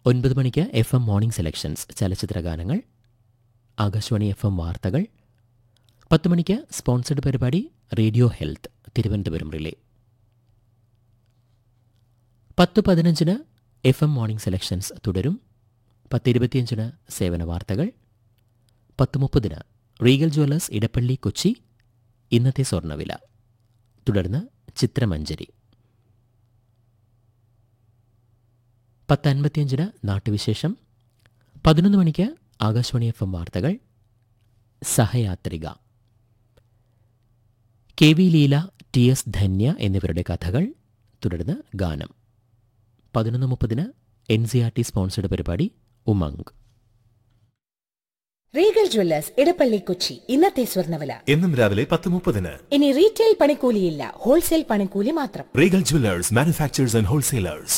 ഒൻപത് മണിക്ക് F M morning selections ചലച്ചിത്ര ഗാനങ്ങൾ ആകാശവാണി എഫ് എം വാർത്തകൾ പത്ത് മണിക്ക് സ്പോൺസർഡ് പരിപാടി റേഡിയോ ഹെൽത്ത് തിരുവനന്തപുരം റിലേ പത്ത് പതിനഞ്ചിന് എഫ് എം മോർണിംഗ് സെലക്ഷൻസ് തുടരും പത്ത് ഇരുപത്തിയഞ്ചിന് സേവന വാർത്തകൾ പത്ത് മുപ്പതിന് റീഗൽ ജ്വല്ലേഴ്സ് ഇടപ്പള്ളി കൊച്ചി ഇന്നത്തെ സ്വർണ്ണവില തുടർന്ന് ചിത്രമഞ്ജരി പത്ത് അൻപത്തിയഞ്ചിന് നാട്ടുവിശേഷം പതിനൊന്ന് മണിക്ക് ആകാശവാണി എഫ് എം വാർത്തകൾ സഹയാത്രിക K V Leela T S Dhanya എന്നിവരുടെ കഥകൾ തുടർന്ന് ഗാനം പതിനൊന്ന് മുപ്പതിന് N C R T sponsored പരിപാടി ഉമംഗ് റീഗൽ ജ്വല്ലേഴ്സ് ഇടപ്പള്ളി കൊച്ചി ഇന്നത്തെ സ്വർണ്ണവില എന്നും രാവിലെ പത്ത് മുപ്പതിന് ഇനി റീറ്റെയിൽ പണിക്കൂലിയില്ല ഹോൾസെയിൽ പണിക്കൂലി മാത്രം Regal Jewellers manufacturers and wholesalers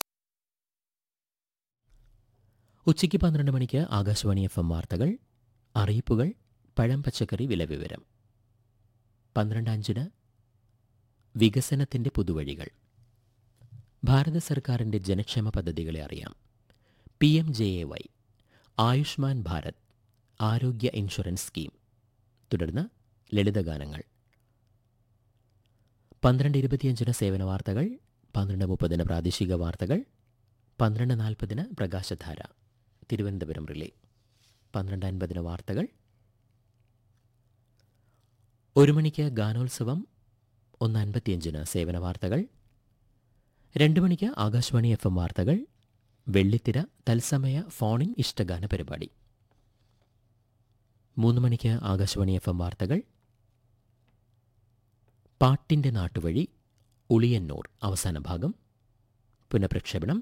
ഉച്ചയ്ക്ക് പന്ത്രണ്ട് മണിക്ക് ആകാശവാണി എഫ് എം വാർത്തകൾ അറിയിപ്പുകൾ പഴം പച്ചക്കറി വില വിവരം പന്ത്രണ്ട് അഞ്ചിന് വികസനത്തിന്റെ പുതുവഴികൾ ഭാരത സർക്കാരിന്റെ ജനക്ഷേമ പദ്ധതികളെ അറിയാം P M J A Y Ayushman Bharat ആരോഗ്യ ഇൻഷുറൻസ് സ്കീം തുടർന്ന് ലളിതഗാനങ്ങൾ പന്ത്രണ്ട് ഇരുപത്തിയഞ്ചിന് സേവന വാർത്തകൾ പന്ത്രണ്ട് മുപ്പതിന് പ്രാദേശിക വാർത്തകൾ പന്ത്രണ്ട് നാൽപ്പതിന് പ്രകാശധാര തിരുവനന്തപുരം റിലേ പന്ത്രണ്ട് അൻപതിന് വാർത്തകൾ ഒരു മണിക്ക് ഗാനോത്സവം ഒന്ന് അൻപത്തിയഞ്ചിന് സേവന വാർത്തകൾ രണ്ട് മണിക്ക് ആകാശവാണി എഫ് എം വാർത്തകൾ വെള്ളിത്തിര തത്സമയ ഫോണിൻ ഇഷ്ടഗാന പരിപാടി മൂന്ന് മണിക്ക് ആകാശവാണി എഫ് എം വാർത്തകൾ പാട്ടിൻ്റെ നാട്ടുവഴി ഉളിയന്നൂർ അവസാന ഭാഗം പുനഃപ്രക്ഷേപണം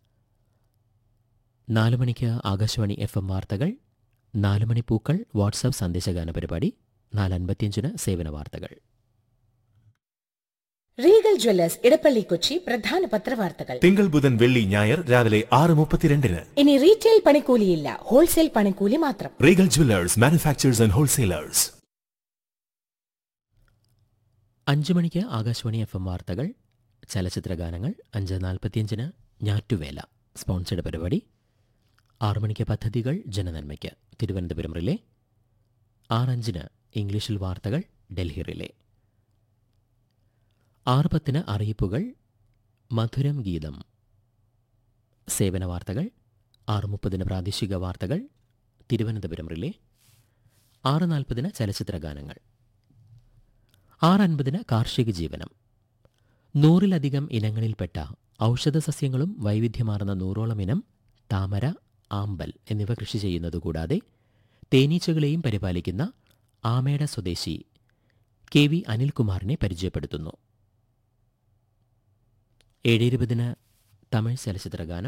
നാല് മണിക്ക് ആകാശവാണി എഫ് എം വാർത്തകൾ നാല് മണി പൂക്കൾ വാട്സാപ്പ് സന്ദേശഗാന പരിപാടി നാല് അൻപത്തിയഞ്ചിന് സേവന വാർത്തകൾ റീഗൽ ജ്വല്ലേഴ്സ് ഇടപ്പള്ളി കൊച്ചി പ്രധാന പത്രവാർത്തകൾ തിങ്കൾ ബുധൻ വെള്ളി ഞായർ രാവിലെ ആറ് മുപ്പത്തിരണ്ടിന് ഇനി റീറ്റെയിൽ പണിക്കൂലിയില്ല ഹോൾസെയിൽ പണിക്കൂലി മാത്രം Regal Jewellers manufacturers and wholesalers അഞ്ചു മണിക്ക് ആകാശവാണി എഫ് എം വാർത്തകൾ ചലച്ചിത്ര ഗാനങ്ങൾ അഞ്ച് നാൽപ്പത്തിയഞ്ചിന് ഞാറ്റുവേല സ്പോൺസർഡ് പരിപാടി ആറു മണിക്ക് പദ്ധതികൾ ജനനന്മയ്ക്ക് തിരുവനന്തപുരം റിലേ ആറഞ്ചിന് ഇംഗ്ലീഷിൽ വാർത്തകൾ ഡൽഹി റിലേ ആറ് പത്തിന് അറിയിപ്പുകൾ മധുരം ഗീതം സേവന വാർത്തകൾ ആറ് മുപ്പതിന് പ്രാദേശിക വാർത്തകൾ തിരുവനന്തപുരം റിലേ ആറ് നാൽപ്പതിന് ചലച്ചിത്ര ഗാനങ്ങൾ ആറ് അൻപതിന് കാർഷിക ജീവനം നൂറിലധികം ഇനങ്ങളിൽപ്പെട്ട ഔഷധസസ്യങ്ങളും വൈവിധ്യമാർന്ന നൂറോളം ഇനം താമര ആമ്പൽ എന്നിവ കൃഷി ചെയ്യുന്നത് കൂടാതെ തേനീച്ചകളെയും പരിപാലിക്കുന്ന ആമേട സ്വദേശി കെ വി അനിൽകുമാറിനെ പരിചയപ്പെടുത്തുന്നു ഏഴ് ഇരുപതിന് തമിഴ് ചലച്ചിത്ര ഗാനം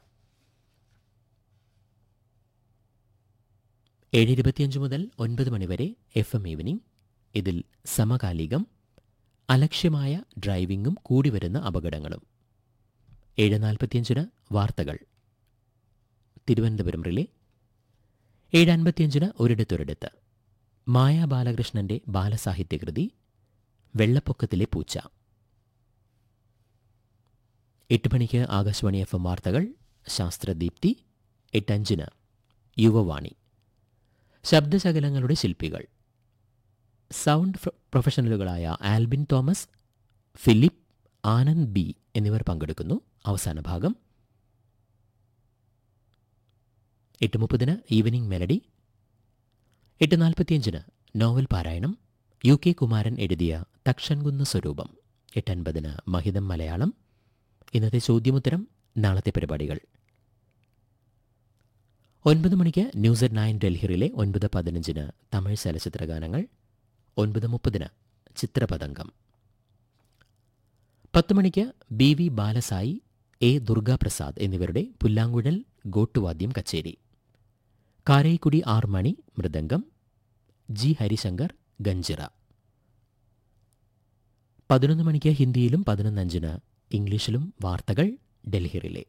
ഏഴ് ഇരുപത്തിയഞ്ച് മുതൽ ഒൻപത് മണിവരെ എഫ് എം ഈവനിംഗ് ഇതിൽ സമകാലികം അലക്ഷ്യമായ ഡ്രൈവിംഗും കൂടിവരുന്ന അപകടങ്ങളും ഏഴ് നാൽപ്പത്തിയഞ്ചിന് വാർത്തകൾ തിരുവനന്തപുരം റിലേ ഏഴ് അൻപത്തിയഞ്ചിന് ഒരിടത്തൊരിടത്ത് മായ ബാലകൃഷ്ണന്റെ ബാലസാഹിത്യകൃതി വെള്ളപ്പൊക്കത്തിലെ പൂച്ച എട്ട് മണിക്ക് ആകാശവാണി എഫ് എം വാർത്തകൾ ശാസ്ത്രദീപ്തി എട്ടഞ്ചിന് യുവവാണി ശബ്ദശകലങ്ങളുടെ ശില്പികൾ സൗണ്ട് ഫ്ര- പ്രൊഫഷണലുകളായ Albin Thomas Philip Anand B എന്നിവർ പങ്കെടുക്കുന്നു അവസാന ഭാഗം എട്ട് മുപ്പതിന് ഈവനിംഗ് മെലഡി എട്ട് നാൽപ്പത്തിയഞ്ചിന് നോവൽ പാരായണം യു കെ കുമാരൻ എഴുതിയ തക്ഷൻകുന്ന് സ്വരൂപം എട്ടൻപതിന് മഹിതം മലയാളം ഇന്നത്തെ ചോദ്യമുത്തരം നാളത്തെ പരിപാടികൾ ഒൻപത് മണിക്ക് ന്യൂസ് അറ്റ് നയൻ ഡൽഹിയിലെ ഒൻപത് പതിനഞ്ചിന് തമിഴ് ചലച്ചിത്ര ഗാനങ്ങൾ ഒൻപത് മുപ്പതിന് ചിത്രപതംഗം പത്ത് മണിക്ക് B V Balasai A Durgaprasad എന്നിവരുടെ പുല്ലാങ്കുഴൽ ഗോട്ടുവാദ്യം കച്ചേരി കാരൈക്കുടി ആർ മണി മൃദംഗം ജി ഹരിശങ്കർ ഗഞ്ചിറ പതിനൊന്ന് മണിക്ക് ഹിന്ദിയിലും പതിനൊന്നഞ്ചിന് ഇംഗ്ലീഷിലും വാർത്തകൾ ഡൽഹി റിലേ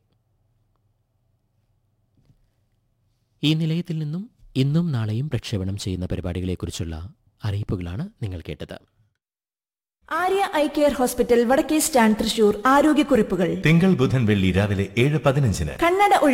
ഈ നിലയത്തിൽ നിന്നും ഇന്നും നാളെയും പ്രക്ഷേപണം ചെയ്യുന്ന പരിപാടികളെക്കുറിച്ചുള്ള അറിയിപ്പുകളാണ് നിങ്ങൾ കേട്ടത് ആര്യ ഐ കെയർ ഹോസ്പിറ്റൽ വടക്കേ സ്റ്റാൻഡ് തൃശൂർ ആരോഗ്യക്കുറിപ്പുകൾ തിങ്കൾ ബുധൻ വെള്ളി രാവിലെ ഏഴ് പതിനഞ്ചിന് കണ്ണട